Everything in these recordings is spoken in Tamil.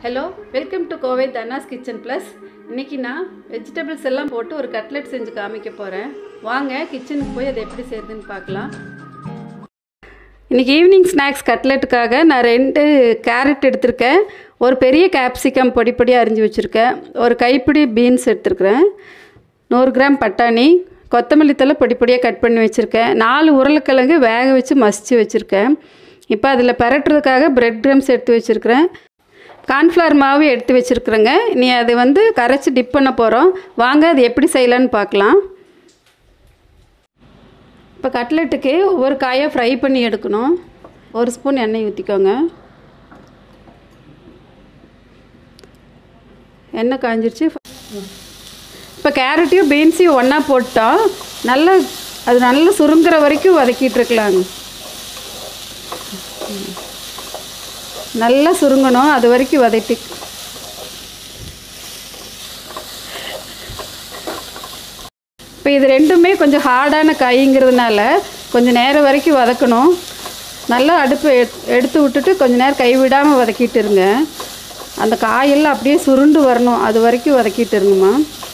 hello welcome to Kovai Dhana's kitchen plus இன்றைக்கி நான் வெஜிடபிள்ஸ் எல்லாம் போட்டு ஒரு கட்லெட் செஞ்சு காமிக்க போகிறேன் வாங்க கிச்சனுக்கு போய் அதை எப்படி செய்யுதுன்னு பார்க்கலாம் இன்றைக்கி ஈவினிங் ஸ்நாக்ஸ் கட்லெட்டுக்காக நான் ரெண்டு கேரட் எடுத்திருக்கேன் ஒரு பெரிய கேப்சிகம் பொடி பொடியாக அரிஞ்சு வச்சுருக்கேன் ஒரு கைப்பிடி பீன்ஸ் எடுத்துருக்கிறேன் நூறு கிராம் பட்டாணி கொத்தமல்லி தழை பொடி பொடியாக கட் பண்ணி வச்சுருக்கேன் நாலு உருளைக்கிழங்கு வேக வச்சு மசித்து வச்சுருக்கேன் இப்போ அதில் பரட்டுறதுக்காக பிரெட் க்ரம்ஸ் எடுத்து வச்சுருக்கிறேன் கார்ன்ஃப்ளவர் மாவு எடுத்து வச்சுருக்குறேங்க நீ அது வந்து கரைச்சி டிப் பண்ண போகிறோம் வாங்க அது எப்படி செய்யலான்னு பார்க்கலாம் இப்போ கட்லெட்டுக்கு ஒவ்வொரு காயாக ஃப்ரை பண்ணி எடுக்கணும் ஒரு ஸ்பூன் எண்ணெய் ஊற்றிக்கோங்க எண்ணெய் காஞ்சிருச்சு இப்போ கேரட்டையும் பீன்ஸையும் ஒன்றா போட்டால் நல்லா அது நல்லா சுருங்குற வரைக்கும் வதக்கிட்டு இருக்கலாங்க நல்லா சுருங்கணும் அது வரைக்கும் வதக்கி இப்போ இது ரெண்டுமே கொஞ்சம் ஹார்டான காய்ங்கிறதுனால கொஞ்சம் நேரம் வரைக்கும் வதக்கணும் நல்லா அடுப்பை எடுத்து விட்டுட்டு கொஞ்சம் நேரம் கைவிடாமல் வதக்கிட்டு இருங்க அந்த காயெல்லாம் அப்படியே சுருண்டு வரணும் அது வரைக்கும் வதக்கிட்டு இருங்கம்மா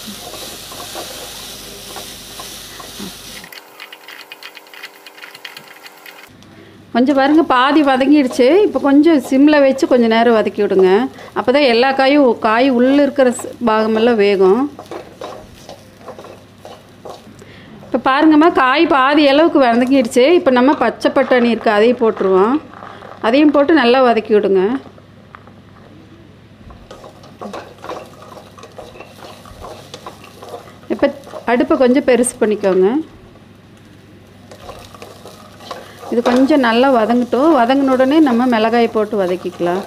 கொஞ்சம் பாருங்கள் பாதி வதங்கிடுச்சு இப்போ கொஞ்சம் சிம்மில் வச்சு கொஞ்சம் நேரம் வதக்கி விடுங்க அப்போ தான் எல்லா காயும் காய் உள்ளே இருக்கிற பாகமெல்லாம் வேகும் இப்போ பாருங்கம்மா காய் பாதி அளவுக்கு வதங்கிடுச்சு இப்போ நம்ம பச்சை பட்டாணி இருக்குது அதையும் போட்டுருவோம் அதையும் போட்டு நல்லா வதக்கி விடுங்க இப்போ அடுப்பை கொஞ்சம் பெருசு பண்ணிக்கோங்க இது கொஞ்சம் நல்லா வதங்கட்டும் வதங்கின உடனே நம்ம மிளகாய் போட்டு வதக்கிக்கலாம்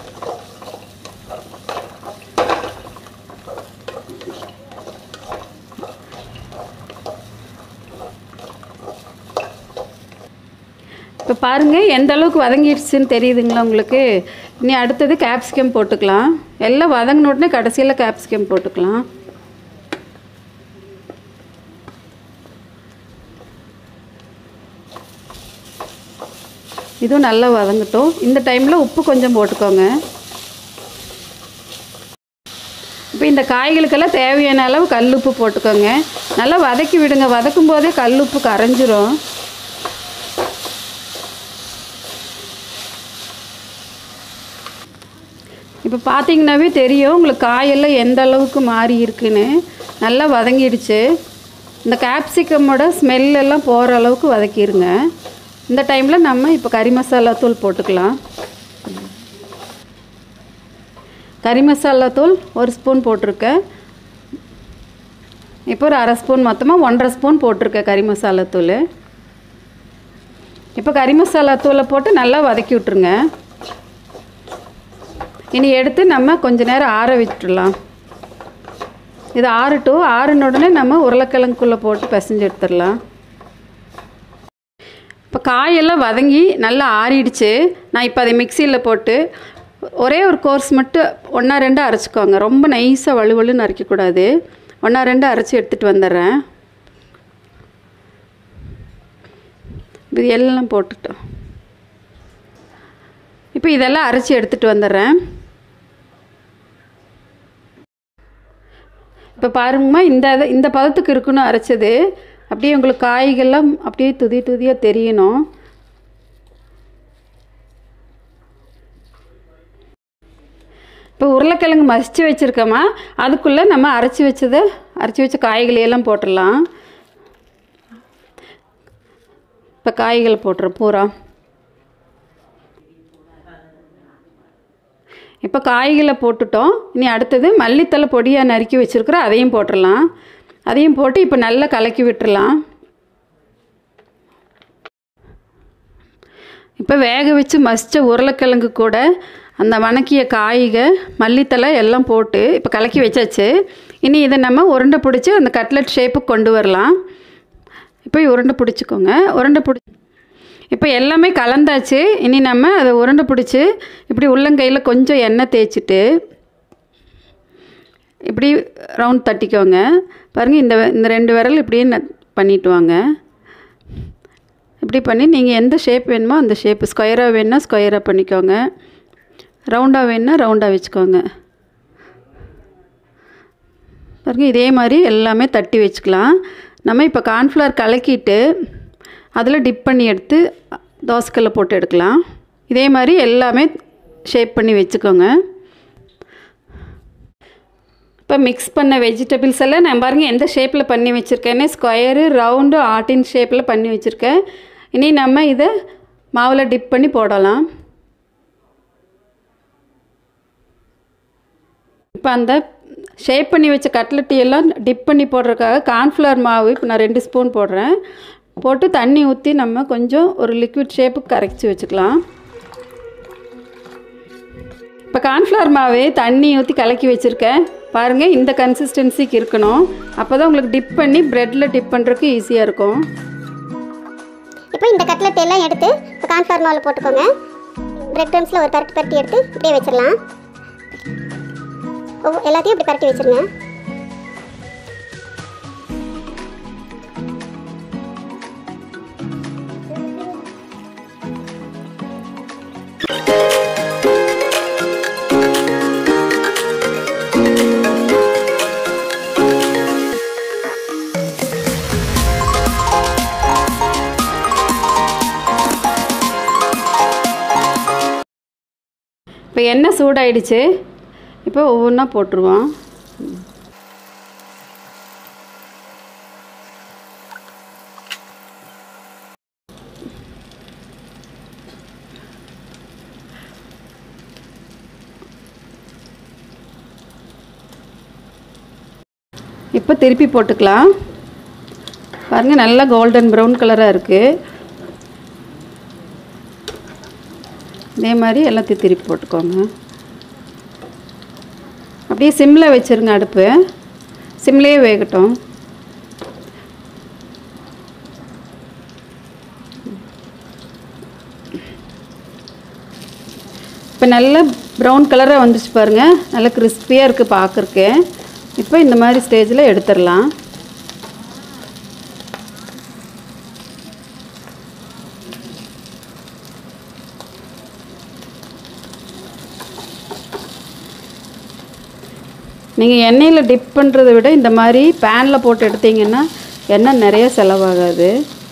இப்போ பாருங்கள் எந்த அளவுக்கு வதங்கிடுச்சுன்னு தெரியுதுங்களா உங்களுக்கு இனி அடுத்தது கேப்சிகம் போட்டுக்கலாம் எல்லாம் வதங்கின உடனே கடைசியில் கேப்சிகம் போட்டுக்கலாம் இதுவும் நல்லா வதங்கட்டும் இந்த டைமில் உப்பு கொஞ்சம் போட்டுக்கோங்க இப்போ இந்த காய்களுக்கெல்லாம் தேவையான அளவு கல் உப்பு போட்டுக்கோங்க நல்லா வதக்கி விடுங்க வதக்கும் போதே கல் உப்பு கரைஞ்சிரும் இப்போ பார்த்தீங்கன்னாவே தெரியும் உங்களுக்கு காயெல்லாம் எந்த அளவுக்கு மாறி இருக்குன்னு நல்லா வதங்கிடுச்சு இந்த கேப்சிகமோட ஸ்மெல்லெல்லாம் போகிற அளவுக்கு வதக்கிடுங்க இந்த டைமில் நம்ம இப்போ கறி மசாலா தூள் போட்டுக்கலாம் கறி மசாலா தூள் ஒரு ஸ்பூன் போட்டிருக்கேன் இப்போ ஒரு அரை ஸ்பூன் மொத்தமாக ஒன்றரை ஸ்பூன் போட்டிருக்கேன் கறி மசாலா தூள் இப்போ கறி மசாலா தூளை போட்டு நல்லா வதக்கி விட்ருங்க இனி எடுத்து நம்ம கொஞ்ச நேரம் ஆற விட்டுடலாம் இது ஆறட்டும் ஆறுன உடனே நம்ம உருளைக்கிழங்குக்குள்ளே போட்டு பிசைஞ்சு எடுத்துடலாம் இப்போ காயெல்லாம் வதங்கி நல்லா ஆறிடுச்சு நான் இப்போ அதை மிக்சியில் போட்டு ஒரே ஒரு கோர்ஸ் மட்டும் ஒன்றா ரெண்டு அரைச்சிக்கோங்க ரொம்ப நைஸாக வலுவலுன்னு அரைக்கக்கூடாது ஒன்றா ரெண்டு அரைச்சி எடுத்துகிட்டு வந்துடுறேன் இது எல்லாம் போட்டுட்டோம் இப்போ இதெல்லாம் அரைச்சி எடுத்துகிட்டு வந்துடுறேன் இப்போ பாருங்கம்மா இந்த இந்த பதத்துக்கு இருக்கணும் அரைச்சது அப்படியே உங்களுக்கு காய்கள்லாம் அப்படியே துதி துதியாக தெரியணும் இப்போ உருளைக்கிழங்கு மசித்து வச்சுருக்கோமா அதுக்குள்ளே நம்ம அரைச்சி வச்சதை அரைச்சி வச்ச காய்களையெல்லாம் போட்டுடலாம் இப்போ காய்களை போட்டுறோம் பூரா இப்போ காய்களை போட்டுட்டோம் இனி அடுத்தது மல்லித்தலை பொடியாக நறுக்கி வச்சுருக்குறோம் அதையும் போட்டுடலாம் அதையும் போட்டு இப்போ நல்லா கலக்கி விட்டுறலாம் இப்போ வேக வச்சு மசித்த உருளைக்கிழங்கு கூட அந்த வணக்கிய காய்க மல்லித்தலை எல்லாம் போட்டு இப்போ கலக்கி வச்சாச்சு இனி இதை நம்ம உருண்டை பிடிச்சி அந்த கட்லெட் ஷேப்புக்கு கொண்டு வரலாம் இப்போ உருண்டை பிடிச்சிக்கோங்க உருண்டை பிடி இப்போ எல்லாமே கலந்தாச்சு இனி நம்ம அதை உருண்டை பிடிச்சி இப்படி உள்ளங்கையில் கொஞ்சம் எண்ணெய் தேய்ச்சிட்டு இப்படி ரவுண்ட் தட்டிக்கோங்க பாருங்கள் இந்த இந்த ரெண்டு விரல் இப்படியே பண்ணிட்டு வாங்க இப்படி பண்ணி நீங்கள் எந்த ஷேப் வேணுமோ அந்த ஷேப் ஸ்கொயராக வேணுன்னா ஸ்கொயராக பண்ணிக்கோங்க ரவுண்டாக வேணுன்னா ரவுண்டாக வச்சுக்கோங்க பாருங்க இதே மாதிரி எல்லாமே தட்டி வச்சுக்கலாம் நம்ம இப்போ கார்ன்ஃப்ளவர் கலக்கிட்டு அதில் டிப் பண்ணி எடுத்து தோசைக்கல்ல போட்டு எடுக்கலாம் இதே மாதிரி எல்லாமே ஷேப் பண்ணி வச்சுக்கோங்க இப்போ மிக்ஸ் பண்ண வெஜிடபிள்ஸ் எல்லாம் நான் பாருங்கள் எந்த ஷேப்பில் பண்ணி வச்சுருக்கேன்னு ஸ்கொயரு ரவுண்டு ஆட்டின் ஷேப்பில் பண்ணி வச்சுருக்கேன் இனி நம்ம இதை மாவில் டிப் பண்ணி போடலாம் இப்போ அந்த ஷேப் பண்ணி வச்ச கட்லெட்டு எல்லாம் டிப் பண்ணி போடுறதுக்காக கார்ன்ஃப்ளவர் மாவு இப்போ நான் ரெண்டு ஸ்பூன் போடுறேன் போட்டு தண்ணி ஊற்றி நம்ம கொஞ்சம் ஒரு லிக்விட் ஷேப்புக்கு கரைச்சி வச்சுக்கலாம் இப்போ கார்ன்ஃப்ளவர் மாவு தண்ணி ஊற்றி கலக்கி வச்சுருக்கேன் பாருங்கள் இந்த கன்சிஸ்டன்சிக்கு இருக்கணும் அப்போ தான் உங்களுக்கு டிப் பண்ணி ப்ரெட்டில் டிப் பண்ணுறதுக்கு ஈஸியாக இருக்கும் இப்போ இந்த கட்லெட் எல்லாம் எடுத்து இப்போ கார்ன்ஃப்ளவர் மாவில் போட்டுக்கோங்க பிரெட் க்ரம்ஸில் ஒரு பரட்டி பரட்டி எடுத்து இப்படியே வச்சிடலாம் ஒவ்வொரு எல்லாத்தையும் இப்படி பரட்டி வச்சிருங்க இப்போ எண்ணெய் சூடாயிடுச்சு இப்போ ஒவ்வொன்றா போட்டுருவோம் இப்போ திருப்பி போட்டுக்கலாம் பாருங்கள் நல்லா கோல்டன் ப்ரௌன் கலராக இருக்குது இதே மாதிரி எல்லாத்தையும் திருப்பி போட்டுக்கோங்க அப்படியே சிம்மில் வச்சுருங்க அடுப்பு சிம்லேயே வேகட்டும் இப்போ நல்ல ப்ரௌன் கலராக வந்துச்சு பாருங்கள் நல்லா கிறிஸ்பியாக இருக்குது பார்க்குறக்கு இப்போ இந்த மாதிரி ஸ்டேஜில் எடுத்துடலாம் நீங்கள் எண்ணெயில் டிப் பண்ணுறதை விட இந்த மாதிரி பேனில் போட்டு எடுத்தீங்கன்னா எண்ணெய் நிறைய செலவாகாது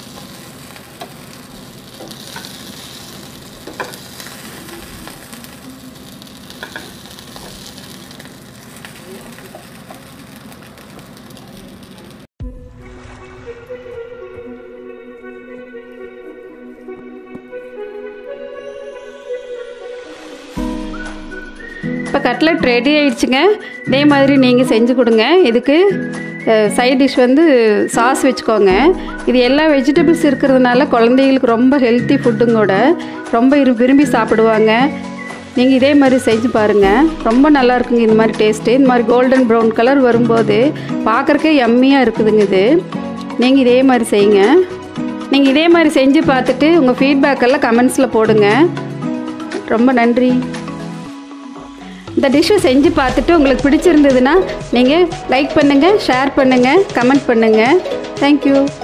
இப்போ கட்லட் ரெடி ஆயிடுச்சுங்க இதே மாதிரி நீங்கள் செஞ்சு கொடுங்க இதுக்கு சைட் டிஷ் வந்து சாஸ் வச்சுக்கோங்க இது எல்லா வெஜிடபிள்ஸ் இருக்கிறதுனால குழந்தைகளுக்கு ரொம்ப ஹெல்த்தி ஃபுட்டும் கூட ரொம்ப இரு- விரும்பி சாப்பிடுவாங்க நீங்கள் இதே மாதிரி செஞ்சு பாருங்கள் ரொம்ப நல்லா இருக்குங்க இந்த மாதிரி டேஸ்ட்டு இந்த மாதிரி கோல்டன் ப்ரௌன் கலர் வரும்போது பார்க்குறக்கே எம்மியாக இருக்குதுங்க இது நீங்கள் இதே மாதிரி செய்யுங்க நீங்கள் இதே மாதிரி செஞ்சு பார்த்துட்டு உங்கள் ஃபீட்பேக் எல்லாம் கமெண்ட்ஸில் போடுங்க ரொம்ப நன்றி இந்த டிஷ்ஷை செஞ்சு பார்த்துட்டு உங்களுக்கு பிடிச்சிருந்ததுன்னா நீங்கள் லைக் பண்ணுங்கள் ஷேர் பண்ணுங்கள் கமெண்ட் பண்ணுங்கள் தேங்க்யூ